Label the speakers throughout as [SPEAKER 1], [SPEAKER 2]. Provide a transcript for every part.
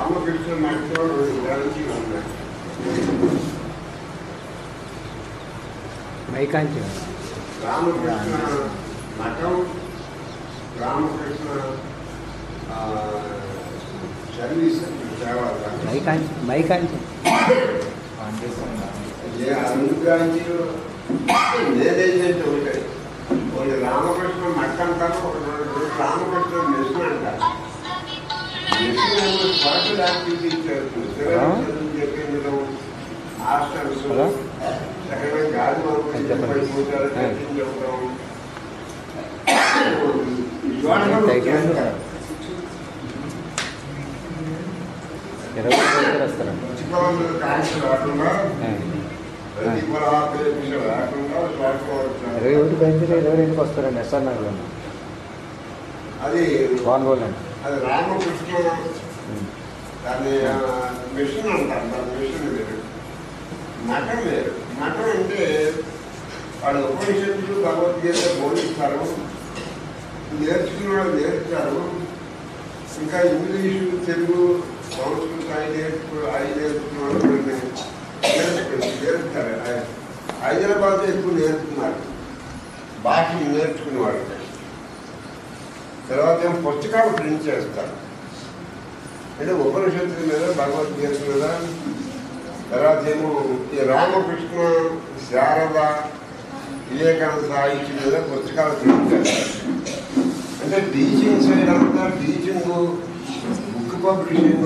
[SPEAKER 1] రామకృష్ణ మఠంలో రెండు బ్రాంచీలు ఉన్నాయి
[SPEAKER 2] మైకాంచి
[SPEAKER 1] రామకృష్ణ మఠం రామకృష్ణ ఆ, సర్వీస్ సేవా సంఘం.
[SPEAKER 2] మైకాంచి మైకాంచి
[SPEAKER 1] ఏ అన్ని బ్రాంచీలు మేనేజ్మెంట్ ఉంటాయి ఒకటి రామకృష్ణ మఠం అంటారు ఒకటి రెండు రామకృష్ణ మిషన్ అంటారు మిషన్ సోషల్ యాక్టివిటీస్ చేస్తుంది పిల్లలకు చదువు చెప్పించడం హాస్టల్స్
[SPEAKER 2] హలో?
[SPEAKER 1] ఎక్కడైనా గాలి మార్పులు
[SPEAKER 2] చెప్పండి.
[SPEAKER 1] కూర్చోాలి చర్చించడం
[SPEAKER 2] తగ్గినందు ఇరవై రోజులు వస్తారండి
[SPEAKER 1] పుస్తకాలు కాల్చి రాకుండా
[SPEAKER 2] ఆ.
[SPEAKER 1] ప్రతి పరాపేక్ష రాకుండా
[SPEAKER 2] ఇరవై ఒకటి బయలుదేరి ఇరవై రెండుకి వస్తారండి ఎస్ఆర్ నగర్లో
[SPEAKER 1] అది
[SPEAKER 2] బాన్గోల్ అండి
[SPEAKER 1] అది రామకృష్ణ దాన్ని ఆ, మిషన్ అంటారు దాని మిషన్ వేరు మఠం వేరు మఠం అంటే వాళ్ళు ఉపనిషత్తులు భగవద్గీత బోధిస్తారు నేర్చుకున్న వాళ్ళు నేర్పుతారు ఇంకా ఇంగ్లీషు తెలుగు సంస్కృతం అవి నేర్చుకు అవి నేర్చుకున్న వాళ్ళు కొన్ని నేర్చుకు- నేర్పుతారు హైదరాబాద్ ఎక్కువ నేర్పుతున్నారు భాషను నేర్చుకునే వాళ్ళు తర్వాత ఏం పుస్తకాలు ప్రింట్ చేస్తారు అంటే ఉపనిషత్తుల మీద భగవద్గీత మీద తర్వాత ఏమో ఈ రామకృష్ణ శారద వివేకానంద సాహిత్యం మీద పుస్తకాలు ప్రింట్ చేస్తారు అంటే టీచింగ్ సైడ్ అంతా టీచింగ్ బుక్ పబ్లిషింగ్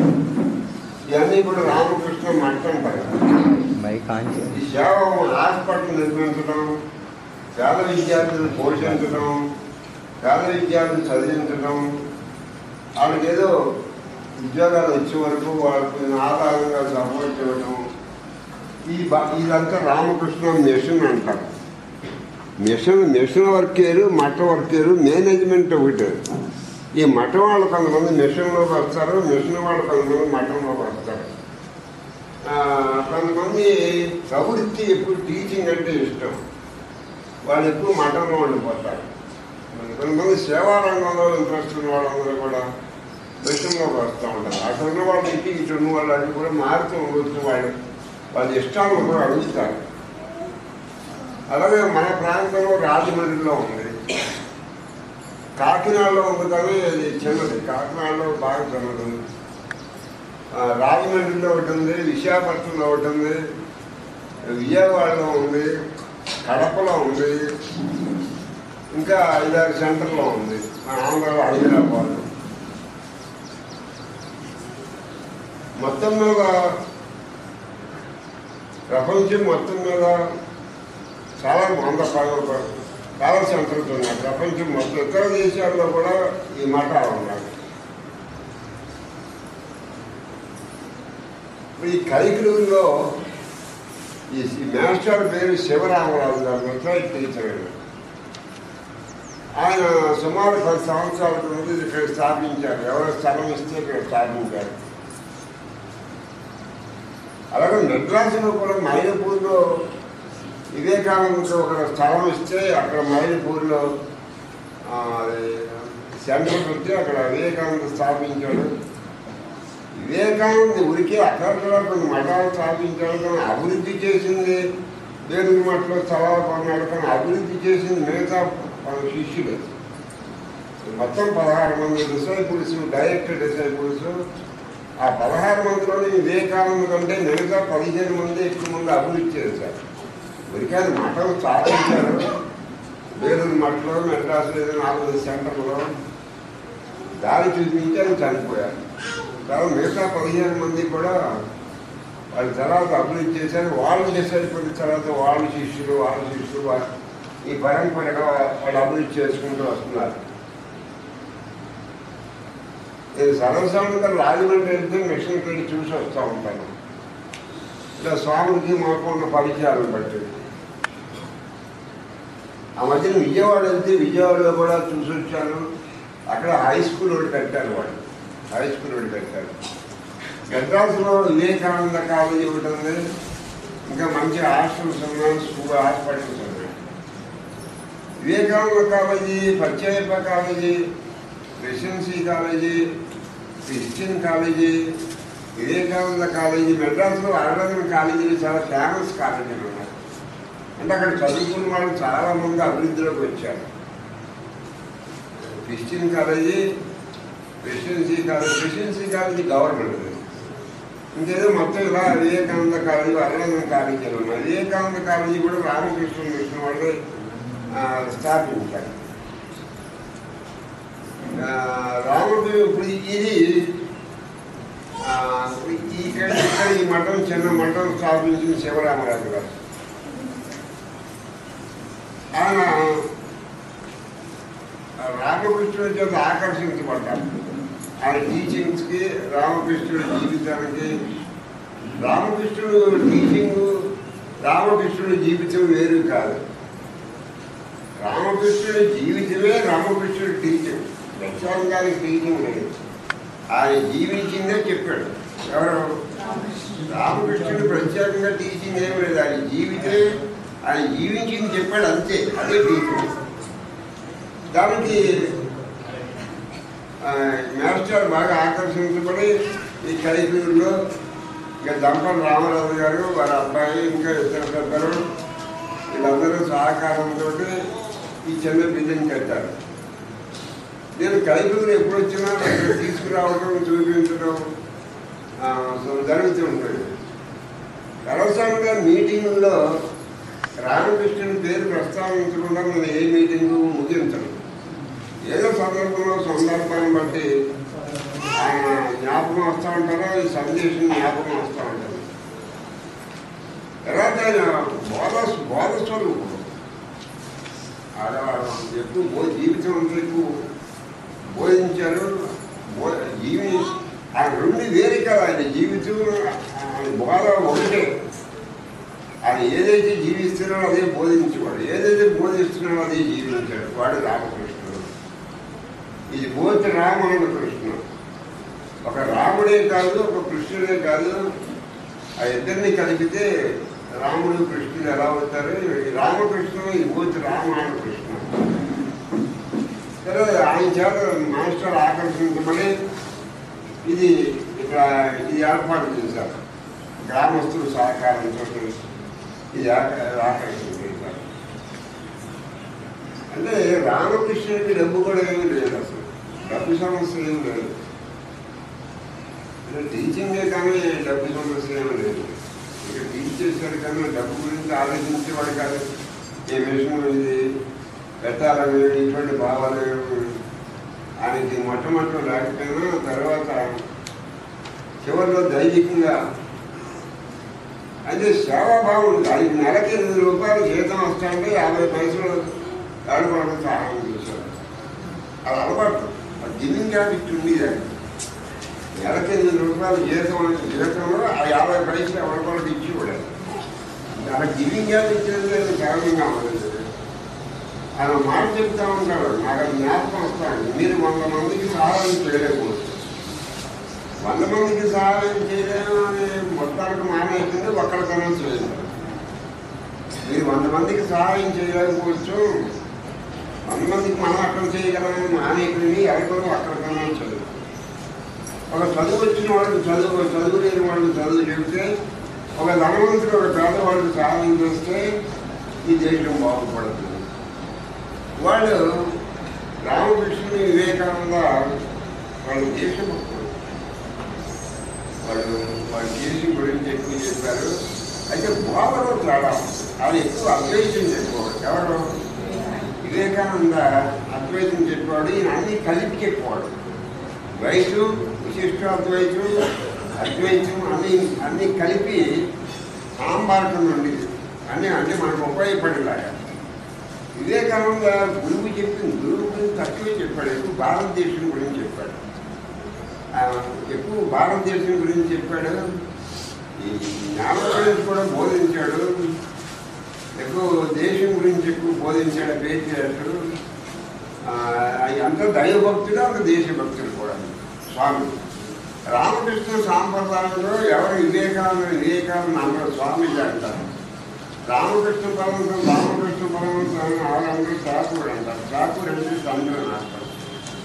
[SPEAKER 1] ఇవన్నీ కూడా రామకృష్ణ మట్టంటారు
[SPEAKER 2] మైకాంచి
[SPEAKER 1] ఈ సేవ హాస్పిటల్ నిర్మించడం పేద విద్యార్థులను పోషించడం పేద విద్యార్థులను చదివించడం వాళ్ళకి ఏదో ఉద్యోగాలు వచ్చే వరకు వాళ్ళకి ఆధారంగా సపోర్ట్ చేయడం ఈ బ- ఇదంతా రామకృష్ణ మిషన్ అంటారు మిషన్ మిషన్ వర్క్ వేరు మఠ వర్క్ వేరు మేనేజ్మెంట్ ఒకటి ఈ మఠం వాళ్ళు కొంతమంది మిషన్లోకి వస్తారు మిషన్ వాళ్ళు కొంతమంది మఠంలోకి వస్తారు ఆ, కొంతమంది ప్రవృత్తి ఎక్కువ టీచింగ్ అంటే ఇష్టం వాళ్ళు ఎక్కువ మఠంలో ఉండిపోతారు మరి కొంతమంది సేవా రంగంలో ఇంట్రెస్ట్ ఉన్న వాళ్ళందరూ కూడా మిషన్లోకి వస్తూ ఉంటారు అక్కడ ఉన్న వాళ్ళు ఇంటి ఇటు ఉన్న వాళ్ళు అది కూడా మారుతూ ఉండొచ్చు వాళ్ళు వాళ్ళ ఇష్టాలను కూడా అడుగుతారు అలాగే మన ప్రాంతంలో రాజమండ్రిలో ఉంది కాకినాడలో ఉంది కానీ అది చిన్నది కాకినాడలో బాగా చిన్నది ఆ, రాజమండ్రిలో ఒకటి ఉంది విశాఖపట్నంలో ఒకటి ఉంది విజయవాడలో ఉంది కడపలో ఉంది ఇంకా ఐదారు సెంటర్లో ఉంది మన ఆంధ్రలో హైదరాబాద్ మొత్తం మీద ప్రపంచం మొత్తం మీద చాలా వంద ప- చాలా సెంటర్స్ ఉన్నాయి ప్రపంచం మొత్తం ఇతర దేశాల్లో కూడా ఈ మఠాలు ఉన్నాయి ఇప్పుడు ఈ కైకులూరులో ఈ ఈ మాస్టర్ పేరు శివరామరాజు గారు మెట్రాయిట్ టీచర్ ఆయన. ఆయన సుమారు పది సంవత్సరాల ముందు ఇక్కడ స్థాపించారు ఎవరో స్థలం ఇస్తే ఇక్కడ స్థాపించారు అలాగే మెడ్రాసులో కూడా మైలపూర్లో వివేకానందకు ఒక స్థలం ఇస్తే అక్కడ మైలపూర్లో ఆ, అది సెంటర్ పెట్టి అక్కడ వివేకానంద స్థాపించాడు వివేకానంద ఉరికి అక్కడక్కడ కొన్ని మఠాలు స్థాపించాడు కానీ అభివృద్ధి చేసింది దేవుని మఠంలో స్థలాలు కొన్నాడు కానీ అభివృద్ధి చేసింది మిగతా మన శిష్యులు మొత్తం పదహారు మంది డిసైపుల్స్ డైరెక్ట్ డిసైపుల్స్ ఆ పదహారు మందిలోని వివేకానంద కంటే మిగతా పదిహేను మంది ఎక్కువ మంది అభివృద్ధి చేశారు ఉరికాని మఠం స్థాపించారు వేలూరు మఠంలో మెడ్రాస్ ఏదో నాలుగు సెంటర్లో దారి చూపించి ఆయన చనిపోయారు తర్వాత మిగతా పదిహేను మంది కూడా వాళ్ళ తర్వాత అభివృద్ధి చేశారు వాళ్ళు చేసేటువంటి తర్వాత వాళ్ళ శిష్యులు వాళ్ళ శిష్యులు వా- ఈ పరంపరగా వాళ్ళు అభివృద్ధి చేసుకుంటూ వస్తున్నారు నేను సర్వసాధారణంగా రాజమండ్రి వెళ్తే మిషన్కి వెళ్ళి చూసి వస్తూ ఉంటాను ఇలా స్వామికి మాకు ఉన్న పరిచయాలను బట్టి ఆ మధ్యన విజయవాడ వెళ్తే విజయవాడలో కూడా చూసి వచ్చాను అక్కడ హై స్కూల్ ఒకటి కట్టారు వాళ్ళు హై స్కూల్ ఒకటి కట్టారు మెడ్రాస్లో వివేకానంద కాలేజీ ఒకటి ఉంది ఇంకా మంచి హాస్టల్స్ ఉన్నాయి స్కూల్ హాస్పిటల్స్ ఉన్నాయి Vivekananda college Pachaiyappa college residency college Christian college Vivekananda college మెడ్రాస్లో అరడజన కాలేజీలు చాలా ఫేమస్ కాలేజీలు ఉన్నాయి అంటే అక్కడ చదువుకున్న వాళ్ళు చాలా మంది అభివృద్ధిలోకి వచ్చారు Christian college presidency college presidency college government ఇంకేదో మొత్తం ఇలా వివేకానంద కాలేజీ అరవింద కాలేజీలు ఉన్నాయి వివేకానంద కాలేజీ కూడా రామకృష్ణ మిషన్ వాళ్ళు ఆ, స్థాపించారు ఆ, రాముడు ఇప్పుడు ఇది ఆ, ఇక్కడ ఇక్కడ ఈ మఠం చిన్న మఠం స్థాపించిన శివరామరాజు గారు ఆయన రామకృష్ణుడి చేత ఆకర్షించబడ్డారు ఆయన టీచింగ్స్కి రామకృష్ణుడి జీవితానికి రామకృష్ణుడు టీచింగ్ రామకృష్ణుడి జీవితం వేరు కాదు రామకృష్ణుడి జీవితమే రామకృష్ణుడి టీచింగ్ లక్ష్మణ్ గారి టీచింగ్ లేదు ఆయన జీవించిందే చెప్పాడు ఎవరు రామకృష్ణుడు ప్రత్యేకంగా టీచింగ్ ఏం లేదు ఆయన జీవితమే ఆయన జీవించింది చెప్పాడు అంతే అదే టీచింగ్ దానికి ఆ, మాస్టర్ బాగా ఆకర్షించబడి ఈ కైకూరులో ఇక దంపల్ రామరాజు గారు వారి అబ్బాయి ఇంకా ఇద్దరు పెద్దలు వీళ్ళందరూ సహకారంతో ఈ చిన్న బిల్డింగ్ కట్టారు నేను కైకూరు ఎప్పుడు వచ్చినా ఇక్కడ తీసుకురావడం చూపించడం ఆ, సో జరుగుతూ ఉంటుంది కరవసానిగా మీటింగుల్లో రామకృష్ణుని పేరు ప్రస్తావించకుండా నేను ఏ మీటింగు ముగించను ఏదో సందర్భంలో సందర్భాన్ని బట్టి ఆయన జ్ఞాపకం వస్తూ ఉంటారో ఈ సందేశం జ్ఞాపకం వస్తూ ఉంటారు తర్వాత ఆయన బోధ బోధ స్వరూపుడు ఆడవాడు ఎక్కువ బో జీవితం అంతా ఎక్కువ బోధించారు బో జీవి ఆయన రెండు వేరే కదా ఆయన జీవితం ఆయన బోధ ఒకటే ఆయన ఏదైతే జీవిస్తున్నాడో అదే బోధించేవాడు ఏదైతే బోధిస్తున్నాడో అదే జీవించాడు వాడు రామకృష్ణుడు ఇది బోధ రామాయణ కృష్ణుడు ఒక రాముడే కాదు ఒక కృష్ణుడే కాదు ఆ ఇద్దరిని కలిపితే రాముడు కృష్ణుడు ఎలా అవుతారు ఈ రామకృష్ణ ఈ బోధ రామాయణ కృష్ణ సరే ఆయన చేత మాస్టర్ ఆకర్షించబడి ఇది ఇక్కడ ఇది ఏర్పాటు చేశారు గ్రామస్తుల సహకారంతో ఇది ఆక- ఆకర్షించారు అంటే రామకృష్ణుడికి డబ్బు కూడా ఏమీ లేదు అసలు డబ్బు సమస్య ఏమి లేదు అంటే టీచింగే కానీ డబ్బు సమస్య ఏమి లేదు ఇక టీచ్ చేశాడు కానీ డబ్బు గురించి ఆలోచించేవాడు కాదు ఏ విషయం ఇది పెట్టాలని ఇటువంటి భావాలు ఏమి ఆయనకి మొట్టమొదటి లేకపోయినా తర్వాత చివరిలో దైవికంగా అంటే సేవాభావం ఉంది ఐదు నెలకి ఎనిమిది రూపాయలు జీతం వస్తుంటే యాభై పైసలు ఏడపడడం సహాయం చేశారు అది అలవాటు అది గివింగ్ హ్యాబిట్ ఉంది అది నెలకి ఎనిమిది రూపాయలు జీతం అంటే జీతంలో ఆ యాభై పైసలు ఎవరికొకటి ఇచ్చి కూడా అలా గివింగ్ హ్యాబిట్ అనేది కారణంగా ఉంది ఆయన ఒక మాట చెప్తా ఉంటాడు నాకు అది జ్ఞాపకం వస్తాను మీరు వంద మందికి సహాయం చేయలేకపోవచ్చు వంద మందికి సహాయం చేయలేము అని మొత్తానికి మానేసింది ఒక్కడికైనా చేయలేదు మీరు వంద మందికి సహాయం చేయలేకపోవచ్చు వంద మందికి మనం అక్కడ చేయగలం మానేకుడిని ఎవరికో అక్కడికైనా చదువు ఒక చదువు వచ్చిన వాళ్ళకి చదువు చదువు లేని వాళ్ళకి చదువు చెబితే ఒక ధనవంతుడు ఒక పేదవాళ్ళకి సహాయం చేస్తే ఈ దేశం బాగుపడుతుంది వాళ్ళు రామకృష్ణుని వివేకానంద వాళ్ళ దేశభక్తులు వాళ్ళు వాళ్ళ దేశం గురించి ఎక్కువ చెప్పారు అయితే బోధలో తేడా ఉంది. అది ఎక్కువ అద్వైతం చెప్పేవాడు ఎవరు వివేకానంద అద్వైతం చెప్పేవాడు ఈయన అన్ని కలిపి చెప్పేవాడు వయసు విశిష్టాద్వైతం అద్వైతం అన్ని అన్ని కలిపి సాంబారకం నుండి అన్ని అంటే మనకు ఉపయోగపడేలాగా వివేకానంద గురువు చెప్పింది గురువు గురించి తక్కువే చెప్పాడు ఎక్కువ భారతదేశం గురించి చెప్పాడు ఆ, ఎక్కువ భారతదేశం గురించి చెప్పాడు ఈ జ్ఞానం గురించి కూడా బోధించాడు ఎక్కువ దేశం గురించి ఎక్కువ బోధించాడు పేర్చాడు అంత దైవభక్తుడు అంత దేశభక్తుడు కూడా స్వామి రామకృష్ణ సాంప్రదాయంలో ఎవరు వివేకానంద వివేకానంద అందరూ స్వామిజీ అంటారు రామకృష్ణ పరమంతం రామకృష్ణ పరమంతం అని వాళ్ళందరూ ఠాకూర్ అంటారు ఠాకూర్ అంటే తండ్రి అని అర్థం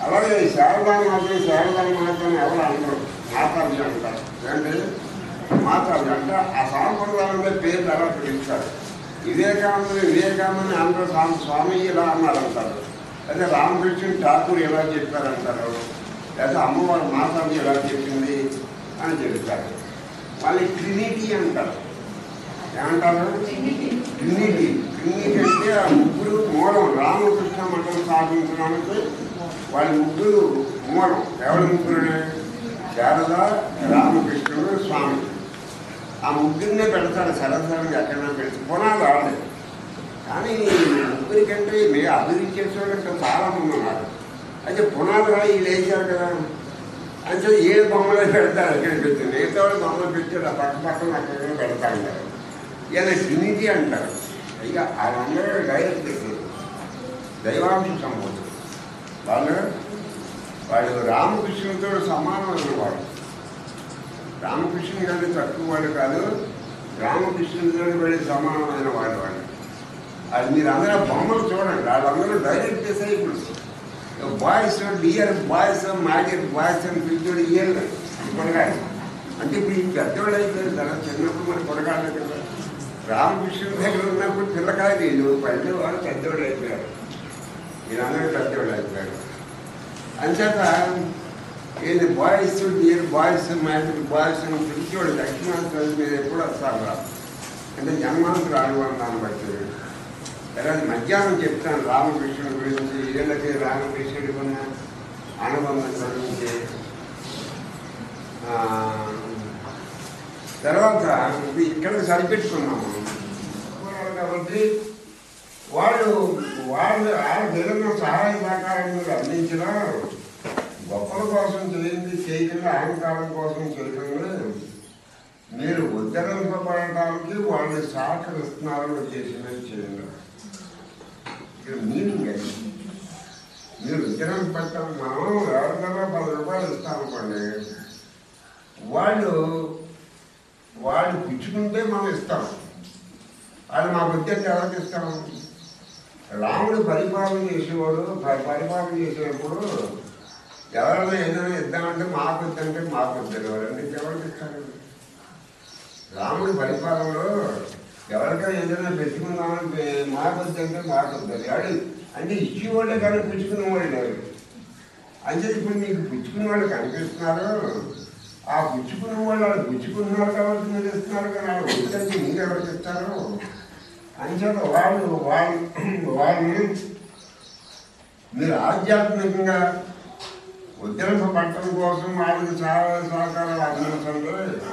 [SPEAKER 1] అలాగే ఈ శారదాన్ని మాత్రం శారదాన్ని మాత్రం ఎవరు అనరు మాతాజీ అంటారు ఏంటి మాతాజీ అంటే ఆ సాంప్రదాయంలో పేర్లు ఎలా పిలుస్తారు వివేకానంద వివేకానందని అందరూ స్వామి స్వామి ఇలా అన్నారు అంటారు అదే రామకృష్ణ ఠాకూర్ ఎలా చెప్పారంటారు లేదా అమ్మవారు మాతాజీ ఎలా చెప్పింది అని చెప్తారు మళ్ళీ ట్రినిటీ అంటారు ఏమంటారు ట్రినిటీ ట్రినిటీ అంటే ఆ ముగ్గురు మూలం రామకృష్ణ మఠం స్థాపించడానికి వాళ్ళ ముగ్గురు మూలం ఎవరి ముగ్గురు శారద రామకృష్ణుడు స్వామి ఆ ముగ్గురినే పెడతాడు సరసరంగా ఎక్కడైనా పెడితే పునాది ఆడలే కానీ ముగ్గురి కంటే మీ అభివృద్ధి చేసేవాళ్ళంటే చాలా మంది ఉన్నారు అయితే పునాది రాయి లేచారు కదా అంటే ఏ బొమ్మలు పెడతారు ఎక్కడ పెట్టి మిగతా వాళ్ళు బొమ్మలు పెట్టాడు ఆ పక్క పక్కన అక్కడ పెడతా ఉంటారు ఈయన ట్రినిటీ అంటారు ఇక వాళ్ళందరూ డైరెక్ట్ దైవాంశ సంబోధం వాళ్ళు వాడు రామకృష్ణుడితో సమానమైన వాడు రామకృష్ణుని కంటే తక్కువ వాడు కాదు రామకృష్ణుడితో వాడి సమానమైన వాడు వాడు అది మీరు అందరూ బొమ్మలు చూడండి వాళ్ళందరూ direct disciples boys dear boys major boys అని పిలిచాడు ఇయర్ కొడగాడు అంటే ఇప్పుడు ఈ పెద్దవాళ్ళు అయిపోయారు కదా చిన్నప్పుడు మరి కొడగాడు కదా రామకృష్ణుడి దగ్గర ఉన్నప్పుడు పిల్లకాయ లేదు పల్లె వాళ్ళు పెద్దవాళ్ళు అయిపోయారు మీరందరూ పెద్దవాళ్ళు అయిపోయారు అంచేత ఏది boys dear boys magic boys అని పిలిచేవాడు దక్షిణాంధ్ర మీద ఎప్పుడు వస్తారు రా అంటే జన్మాంతర అనుబంధాన్ని బట్టి తర్వాత మధ్యాహ్నం చెప్తాను రామకృష్ణుడి గురించి వీళ్ళకి రామకృష్ణుడికి ఉన్న అనుబంధం గురించి ఆ, తర్వాత ఇది ఇక్కడ సరిపెట్టుకున్నాము కాబట్టి వాళ్ళు వాళ్ళు వాళ్ళ ఏదైనా సహాయ సహకారం మీరు అందించినా గొప్పల కోసం చేయింది చేయకుండా అహంకారం కోసం చేయకుండా మీరు ఉద్ధరింపబడటానికి వాళ్ళు సహకరిస్తున్నారు చేసినవి చేయండి ఇక్కడ మీనింగ్ అది మీరు ఉద్ధరింపబడటం మనం ఎవరికైనా పది రూపాయలు ఇస్తామనుకోండి వాళ్ళు వాళ్ళు పుచ్చుకుంటే మనం ఇస్తాం వాళ్ళు మా బుద్ధి ఎవరికి ఇస్తాం రాముడు పరిపాలన చేసేవాడు ప- పరిపాలన చేసేటప్పుడు ఎవరైనా ఏదైనా ఇద్దామంటే మాకు వద్దంటే మాకు వద్దు ఎవరండి ఎవరికి ఇస్తారు రాముడి పరిపాలనలో ఎవరికైనా ఏదైనా పెట్టుకుందామని మాకు వద్దంటే మాకు వద్దు ఎవడు అంటే ఇచ్చేవాళ్ళే కానీ పుచ్చుకునే వాళ్ళు లేరు అంటే ఇప్పుడు మీకు పుచ్చుకునే వాళ్ళు కనిపిస్తున్నారు ఆ పుచ్చుకున్న వాళ్ళు వాళ్ళు పుచ్చుకున్నారు కాబట్టి మీరు ఇస్తున్నారు కానీ వాళ్ళు వద్దంటే మీరు ఎవరికి ఇస్తారు అంచేత వాళ్ళు వాళ్ళు వాళ్ళని మీరు ఆధ్యాత్మికంగా ఉద్ధరింపబట్టడం కోసం వాళ్ళకి చాలా సహకారాలు అందించండి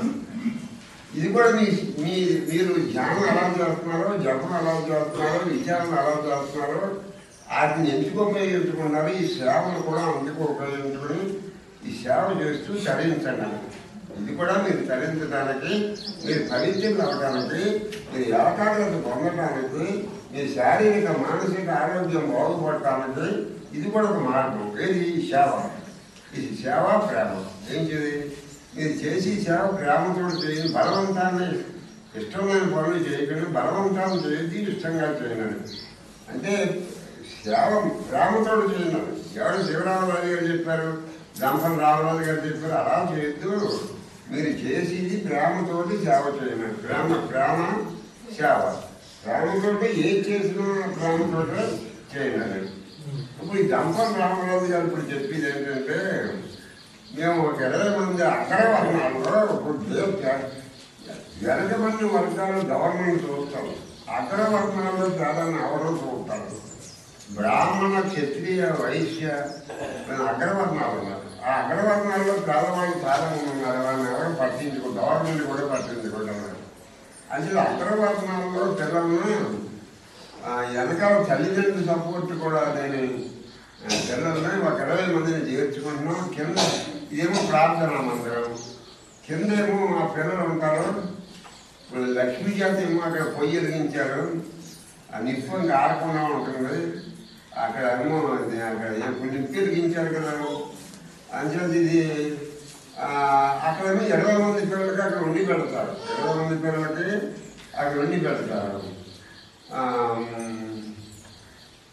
[SPEAKER 1] ఇది కూడా మీ మీ మీరు ధ్యానం ఎలా చేస్తున్నారో జపం ఎలా చేస్తున్నారో విచారణ ఎలా చేస్తున్నారో వాటిని ఎందుకు ఉపయోగించుకున్నారు ఈ సేవను కూడా అందుకు ఉపయోగించుకుని ఈ సేవ చేస్తూ తరించండి ఇది కూడా మీరు తరించడానికి మీరు ఫలితం అవ్వడానికి మీరు ఏకాగ్రత పొందడానికి మీ శారీరక మానసిక ఆరోగ్యం బాగుపడటానికి ఇది కూడా ఒక మార్గం ఏది ఈ సేవ ఇది సేవ ప్రేమ ఏం చేయాలి మీరు చేసి సేవ ప్రేమతో చేయండి బలవంతాన్ని ఇష్టమైన పనులు చేయకండి బలవంతాన్ని చేయొద్దు ఇష్టంగా చేయండి అంటే సేవ ప్రేమతో చేయండి ఎవరు శివరామరాజు గారు చెప్పారు గంపల రామరాజు గారు చెప్పారు అలా చేయొద్దు మీరు చేసేది ప్రేమతోటి సేవ చేయండి ప్రేమ ప్రేమ సేవ ప్రేమతోటి ఏది చేసినా ప్రేమతోటి చేయండి ఇప్పుడు ఈ గంపల రామరాజు గారు ఇప్పుడు చెప్పేది ఏంటంటే మేము ఒక ఇరవై మంది అగ్రవర్ణాల్లో ఇప్పుడు దేవ- వెనక మంది వర్గాలు గవర్నమెంట్ చూస్తాం అగ్రవర్ణాల్లో పేదలను ఎవరో చూస్తారు బ్రాహ్మణ క్షత్రియ వైశ్య నేను అగ్రవర్ణాలు ఉన్నారు ఆ అగ్రవర్ణాల్లో పేదవాళ్ళు చాలా మంది ఉన్నారు వాళ్ళని ఎవరు పట్టించుకో గవర్నమెంట్ కూడా పట్టించుకుంటున్నారు అసలు అగ్రవర్ణాల్లో పిల్లల్ని ఆ, వెనకాల తల్లిదండ్రుల సపోర్ట్ కూడా నేను ఆ, పిల్లల్ని ఒక ఇరవై మందిని చేర్చుకుంటున్నాం కింద ఇదేమో ప్రార్థన మందిరం కింద ఏమో మా పిల్లలు ఉంటారు ఇప్పుడు లక్ష్మీ జాతి ఏమో అక్కడ పొయ్యి వెలిగించారు ఆ నిప్పు ఇంకా ఆడకుండా ఉంటుంది అక్కడ ఏమో ఇది అక్కడ ఇప్పుడు నిప్పు వెలిగించారు కదా అంచేది ఇది ఆ, అక్కడేమో ఇరవై మంది పిల్లలకి అక్కడ ఉండి పెడతారు ఇరవై మంది పిల్లలకి అక్కడ ఉండి పెడతారు ఆ,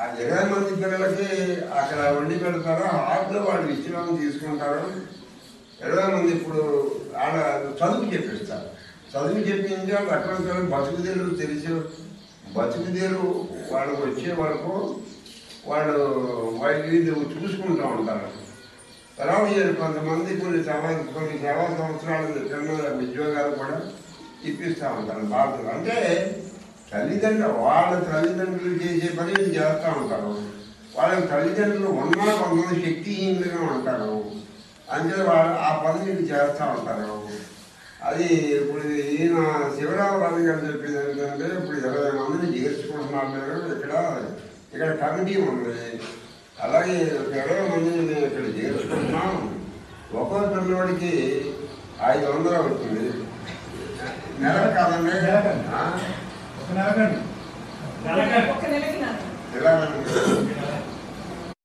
[SPEAKER 1] ఆ ఇరవై మంది పిల్లలకి అక్కడ వండి పెడతారు హాల్లో వాళ్ళు విశ్రామం తీసుకుంటారు ఇరవై మంది ఇప్పుడు ఆడ చదువు చెప్పిస్తారు చదువు చెప్పించి వాళ్ళు అక్కడ బతుకుదేరు తెలిసి బతుకుదేరు వాళ్ళకి వచ్చే వరకు వాళ్ళు వాళ్ళు వీళ్ళు చూసుకుంటూ ఉంటారు తర్వాత ఈ కొంతమంది కొన్ని సేవా కొన్ని సేవా సంవత్సరాలు చిన్న ఉద్యోగాలు కూడా ఇప్పిస్తూ ఉంటారు బాధ్యత అంటే తల్లిదండ్రులు వాళ్ళ తల్లిదండ్రులు చేసే పని వీళ్ళు చేస్తూ ఉంటారు వాళ్ళ తల్లిదండ్రులు ఉన్నా కొంతమంది శక్తిహీనులుగా ఉంటారు అంటే వాళ్ళు ఆ పని వీళ్ళు చేస్తూ ఉంటారు అది ఇప్పుడు ఈయన శివరామరాజు గారు చెప్పింది ఏంటంటే ఇప్పుడు ఇరవై మందిని చేర్చుకుంటున్నారు మీరు ఇక్కడ ఇక్కడ కమిటీ ఉంది అలాగే ఒక ఇరవై మందిని మేము ఇక్కడ చేర్చుకుంటున్నాం ఒక్కో పిల్లవాడికి ఐదు వందలు అవుతుంది నెల కాదండి ఆ?
[SPEAKER 3] ఒక నెలకండి
[SPEAKER 4] ఒక నెలకి నాన్న
[SPEAKER 1] ఇలా